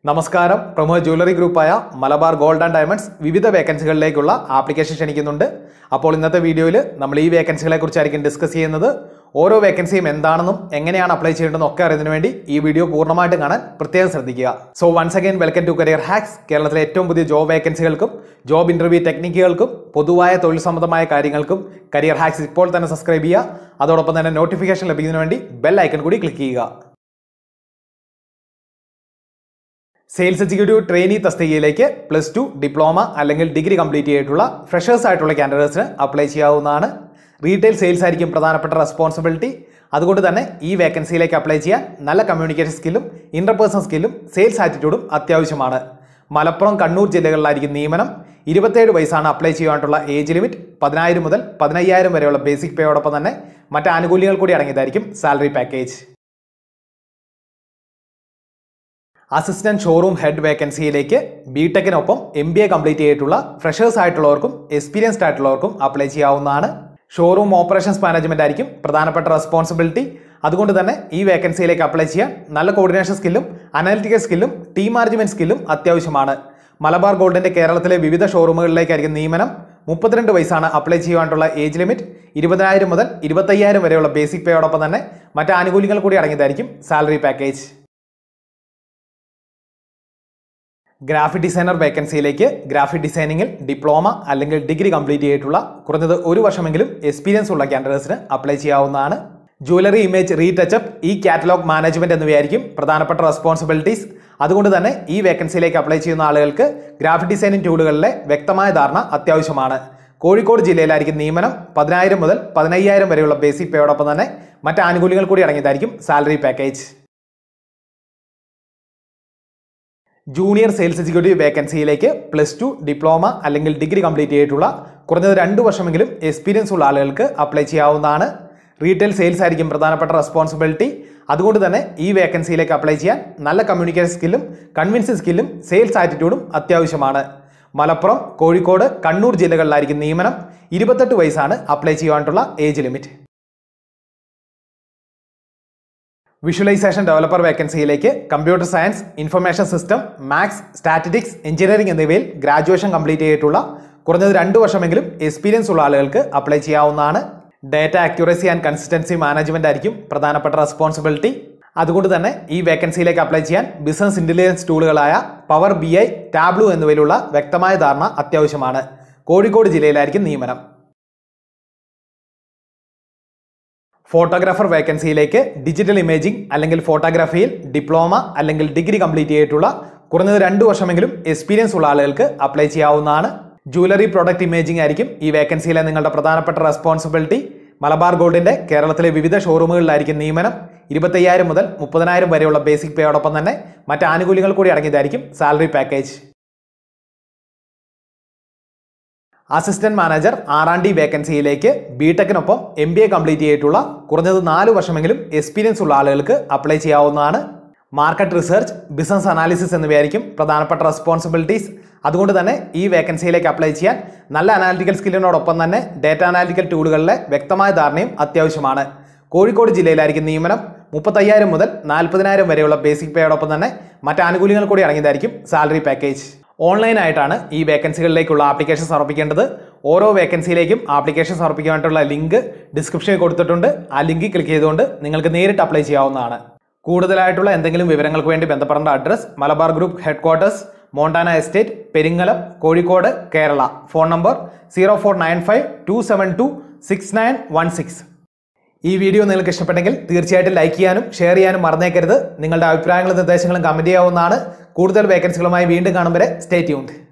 നമസ്കാരം പ്രമുഖ ജ്വല്ലറി ഗ്രൂപ്പായ മലബാർ ഗോൾഡ് ആൻഡ് ഡയമണ്ട്സ് വിവിധ വേക്കൻസികളിലേക്കുള്ള ആപ്ലിക്കേഷൻ ക്ഷണിക്കുന്നുണ്ട് അപ്പോൾ ഇന്നത്തെ വീഡിയോയിൽ നമ്മൾ ഈ വേക്കൻസികളെ കുറിച്ചായിരിക്കും ഡിസ്കസ് ചെയ്യുന്നത് ഓരോ വേക്കൻസിയും എന്താണെന്നും എങ്ങനെയാണ് അപ്ലൈ ചെയ്യേണ്ടതെന്നും ഒക്കെ അറിയുന്നതിന് വേണ്ടി ഈ വീഡിയോ പൂർണ്ണമായിട്ട് കാണാൻ പ്രത്യേകം ശ്രദ്ധിക്കുക so once again welcome to career hacks കേരളത്തിലെ ഏറ്റവും പുതിയ ജോബ് വേക്കൻസികൾക്കും ജോബ് ഇന്റർവ്യൂ ടെക്നിക്കുകൾക്കും പൊതുവായ തൊഴിൽ സംബന്ധമായ കാര്യങ്ങൾക്കും കരിയർ ഹാക്സ് ഇപ്പോൾ തന്നെ സബ്സ്ക്രൈബ് ചെയ്യുക അതോടൊപ്പം തന്നെ നോട്ടിഫിക്കേഷൻ ലഭിക്കുന്നതിന് വേണ്ടി ബെൽ ഐക്കൺ കൂടി ക്ലിക്ക് ചെയ്യുക സെയിൽസ് എക്സിക്യൂട്ടീവ് ട്രെയിനി തസ്തികയിലേക്ക് പ്ലസ് ടു ഡിപ്ലോമ അല്ലെങ്കിൽ ഡിഗ്രി കംപ്ലീറ്റ് ചെയ്തിട്ടുള്ള ഫ്രഷേഴ്സ് ആയിട്ടുള്ള കാൻഡിഡേറ്റ്സിന് അപ്ലൈ ചെയ്യാവുന്നതാണ് റീറ്റെയിൽ സെയിൽസ് ആയിരിക്കും പ്രധാനപ്പെട്ട റെസ്പോൺസിബിലിറ്റി അതുകൊണ്ട് തന്നെ ഈ വേക്കൻസിയിലേക്ക് അപ്ലൈ ചെയ്യാൻ നല്ല കമ്മ്യൂണിക്കേഷൻ സ്കില്ലും ഇന്റർപേഴ്സണൽ സ്കില്ലും സെയിൽസ് ആറ്റിറ്റ്യൂഡും അത്യാവശ്യമാണ് മലപ്പുറം കണ്ണൂർ ജില്ലകളിലായിരിക്കും നിയമനം ഇരുപത്തേഴ് വയസ്സാണ് അപ്ലൈ ചെയ്യാനായിട്ടുള്ള ഏജ് ലിമിറ്റ് പതിനായിരം മുതൽ പതിനയ്യായിരം വരെയുള്ള ബേസിക് പേയോടൊപ്പം തന്നെ മറ്റ് ആനുകൂല്യങ്ങൾ കൂടി അടങ്ങിയതായിരിക്കും salary package assistant showroom head വേക്കൻസിയിലേക്ക് ബി ടെക്കിനൊപ്പം എം ബി എ കംപ്ലീറ്റ് ചെയ്തിട്ടുള്ള ഫ്രഷേഴ്സ് ആയിട്ടുള്ളവർക്കും എക്സ്പീരിയൻസ്ഡ് ആയിട്ടുള്ളവർക്കും അപ്ലൈ ചെയ്യാവുന്നതാണ് ഷോറൂം ഓപ്പറേഷൻസ് മാനേജ്മെന്റ് ആയിരിക്കും പ്രധാനപ്പെട്ട റെസ്പോൺസിബിലിറ്റി അതുകൊണ്ട് തന്നെ ഈ വേക്കൻസിയിലേക്ക് അപ്ലൈ ചെയ്യാൻ നല്ല കോർഡിനേഷൻ സ്കില്ലും അനാലിറ്റിക്കൽ സ്കില്ലും ടീം മാനേജ്മെന്റ് സ്കില്ലും അത്യാവശ്യമാണ് മലബാർ ഗോൾഡിന്റെ കേരളത്തിലെ വിവിധ ഷോറൂമുകളിലേക്കായിരിക്കും നിയമനം മുപ്പത്തിരണ്ട് വയസ്സാണ് അപ്ലൈ ചെയ്യാനുള്ള ഏജ് ലിമിറ്റ് ഇരുപതിനായിരം മുതൽ ഇരുപത്തയ്യായിരം വരെയുള്ള ബേസിക് പേയോടൊപ്പം തന്നെ മറ്റ് ആനുകൂല്യങ്ങൾ കൂടി അടങ്ങിയതായിരിക്കും സാലറി പാക്കേജ് ഗ്രാഫിക് ഡിസൈനർ വേക്കൻസിയിലേക്ക് ഗ്രാഫിക് ഡിസൈനിങ്ങിൽ ഡിപ്ലോമ അല്ലെങ്കിൽ ഡിഗ്രി കംപ്ലീറ്റ് ചെയ്തിട്ടുള്ള കുറഞ്ഞത് ഒരു വർഷമെങ്കിലും എക്സ്പീരിയൻസ് ഉള്ള കാൻഡിഡേറ്റ്സിന് അപ്ലൈ ചെയ്യാവുന്നതാണ് jewellery image retouch up e catalogue management എന്നിവയായിരിക്കും പ്രധാനപ്പെട്ട റെസ്പോൺസിബിലിറ്റീസ് അതുകൊണ്ട് തന്നെ ഈ വേക്കൻസിയിലേക്ക് അപ്ലൈ ചെയ്യുന്ന ആളുകൾക്ക് ഗ്രാഫിക് ഡിസൈനിങ് ടൂളുകളിലെ വ്യക്തമായ ധാരണ അത്യാവശ്യമാണ് കോഴിക്കോട് ജില്ലയിലായിരിക്കും നിയമനം പതിനായിരം മുതൽ പതിനയ്യായിരം വരെയുള്ള ബേസിക് പേയോടൊപ്പം തന്നെ മറ്റ് ആനുകൂല്യങ്ങൾ കൂടി അടങ്ങിയതായിരിക്കും salary package junior sales executive വേക്കൻസിയിലേക്ക് പ്ലസ് ടു ഡിപ്ലോമ അല്ലെങ്കിൽ ഡിഗ്രി കംപ്ലീറ്റ് ചെയ്തിട്ടുള്ള കുറഞ്ഞത് രണ്ട് വർഷമെങ്കിലും എക്സ്പീരിയൻസ് ഉള്ള ആളുകൾക്ക് അപ്ലൈ ചെയ്യാവുന്നതാണ് റീറ്റെയിൽ സെയിൽസ് ആയിരിക്കും പ്രധാനപ്പെട്ട റെസ്പോൺസിബിലിറ്റി അതുകൊണ്ട് തന്നെ ഈ വേക്കൻസിയിലേക്ക് അപ്ലൈ ചെയ്യാൻ നല്ല കമ്മ്യൂണിക്കേഷൻ സ്കില്ലും കൺവിൻസിംഗ് സ്കില്ലും സെയിൽസ് ആറ്റിറ്റ്യൂഡും അത്യാവശ്യമാണ് മലപ്പുറം കോഴിക്കോട് കണ്ണൂർ ജില്ലകളിലായിരിക്കും നിയമനം ഇരുപത്തെട്ട് വയസ്സാണ് അപ്ലൈ ചെയ്യാനായിട്ടുള്ള ഏജ് ലിമിറ്റ് വിഷ്വലൈസേഷൻ ഡെവലപ്പർ വേക്കൻസിയിലേക്ക് computer science information system maths statistics engineering എന്നിവയിൽ ഗ്രാജുവേഷൻ കംപ്ലീറ്റ് ചെയ്തിട്ടുള്ള കുറഞ്ഞത് രണ്ട് വർഷമെങ്കിലും എക്സ്പീരിയൻസ് ഉള്ള ആളുകൾക്ക് അപ്ലൈ ചെയ്യാവുന്നതാണ് data accuracy and consistency management ആയിരിക്കും പ്രധാനപ്പെട്ട റെസ്പോൺസിബിലിറ്റി അതുകൊണ്ട് തന്നെ ഈ വേക്കൻസിയിലേക്ക് അപ്ലൈ ചെയ്യാൻ ബിസിനസ് ഇന്റലിജൻസ് ടൂളുകളായ പവർ ബി ഐ ടാബ്ലു എന്നിവയിലുള്ള വ്യക്തമായ ധാരണ അത്യാവശ്യമാണ് കോഴിക്കോട് ജില്ലയിലായിരിക്കും നിയമനം ഫോട്ടോഗ്രാഫർ വേക്കൻസിയിലേക്ക് ഡിജിറ്റൽ ഇമേജിംഗ് അല്ലെങ്കിൽ ഫോട്ടോഗ്രാഫിയിൽ ഡിപ്ലോമ അല്ലെങ്കിൽ ഡിഗ്രി കംപ്ലീറ്റ് ചെയ്തിട്ടുള്ള കുറഞ്ഞത് രണ്ട് വർഷമെങ്കിലും എക്സ്പീരിയൻസ് ഉള്ള ആളുകൾക്ക് അപ്ലൈ ചെയ്യാവുന്നതാണ് ജുവലറി പ്രൊഡക്റ്റ് ഇമേജിംഗ് ആയിരിക്കും ഈ വേക്കൻസിയിലെ നിങ്ങളുടെ പ്രധാനപ്പെട്ട റെസ്പോൺസിബിലിറ്റി മലബാർ ഗോൾഡിന്റെ കേരളത്തിലെ വിവിധ ഷോറൂമുകളിലായിരിക്കും നിയമനം ഇരുപത്തയ്യായിരം മുതൽ മുപ്പതിനായിരം വരെയുള്ള ബേസിക് പേയോടൊപ്പം തന്നെ മറ്റ് ആനുകൂല്യങ്ങൾ കൂടി അടങ്ങിയതായിരിക്കും salary package assistant manager R and D വേക്കൻസിയിലേക്ക് ബി ടെക്കിനൊപ്പം എം ബി എ കംപ്ലീറ്റ് ചെയ്തിട്ടുള്ള കുറഞ്ഞത് നാല് വർഷമെങ്കിലും എക്സ്പീരിയൻസ് ഉള്ള ആളുകൾക്ക് അപ്ലൈ ചെയ്യാവുന്നതാണ് മാർക്കറ്റ് റിസർച്ച് ബിസിനസ് അനാലിസിസ് എന്നിവയായിരിക്കും പ്രധാനപ്പെട്ട റെസ്പോൺസിബിലിറ്റീസ് അതുകൊണ്ട് തന്നെ ഈ വേക്കൻസിയിലേക്ക് അപ്ലൈ ചെയ്യാൻ നല്ല അനാലിറ്റിക്കൽ സ്കില്ലിനോടൊപ്പം തന്നെ ഡേറ്റ അനാലിറ്റിക്കൽ ടൂളുകളിലെ വ്യക്തമായ ധാരണയും അത്യാവശ്യമാണ് കോഴിക്കോട് ജില്ലയിലായിരിക്കും നിയമനം മുപ്പത്തയ്യായിരം മുതൽ നാൽപ്പതിനായിരം വരെയുള്ള ബേസിക് പേയോടൊപ്പം തന്നെ മറ്റ് ആനുകൂല്യങ്ങൾ കൂടി അടങ്ങിയതായിരിക്കും സാലറി പാക്കേജ് ഓൺലൈനായിട്ടാണ് ഈ വേക്കൻസികളിലേക്കുള്ള ആപ്ലിക്കേഷൻ സമർപ്പിക്കേണ്ടത് ഓരോ വേക്കൻസിയിലേക്കും ആപ്ലിക്കേഷൻ സമർപ്പിക്കാനായിട്ടുള്ള ലിങ്ക് ഡിസ്ക്രിപ്ഷനിൽ കൊടുത്തിട്ടുണ്ട് ആ ലിങ്കിൽ ക്ലിക്ക് ചെയ്തുകൊണ്ട് നിങ്ങൾക്ക് നേരിട്ട് അപ്ലൈ ചെയ്യാവുന്നതാണ് കൂടുതലായിട്ടുള്ള എന്തെങ്കിലും വിവരങ്ങൾക്ക് വേണ്ടി ബന്ധപ്പെടേണ്ട address Malabar group headquarters Montana estate Peringalam Kozhikode Kerala phone number zero four nine five two seven two six nine one six ഈ വീഡിയോ നിങ്ങൾക്ക് ഇഷ്ടപ്പെട്ടെങ്കിൽ തീർച്ചയായിട്ടും ലൈക്ക് ചെയ്യാനും ഷെയർ ചെയ്യാനും മറന്നേക്കരുത് നിങ്ങളുടെ അഭിപ്രായങ്ങളും നിർദ്ദേശങ്ങളും കമൻറ്റ് ചെയ്യാവുന്നതാണ് കൂടുതൽ വേക്കൻസികളുമായി വീണ്ടും കാണും വരെ സ്റ്റേ ട്യൂൺഡ്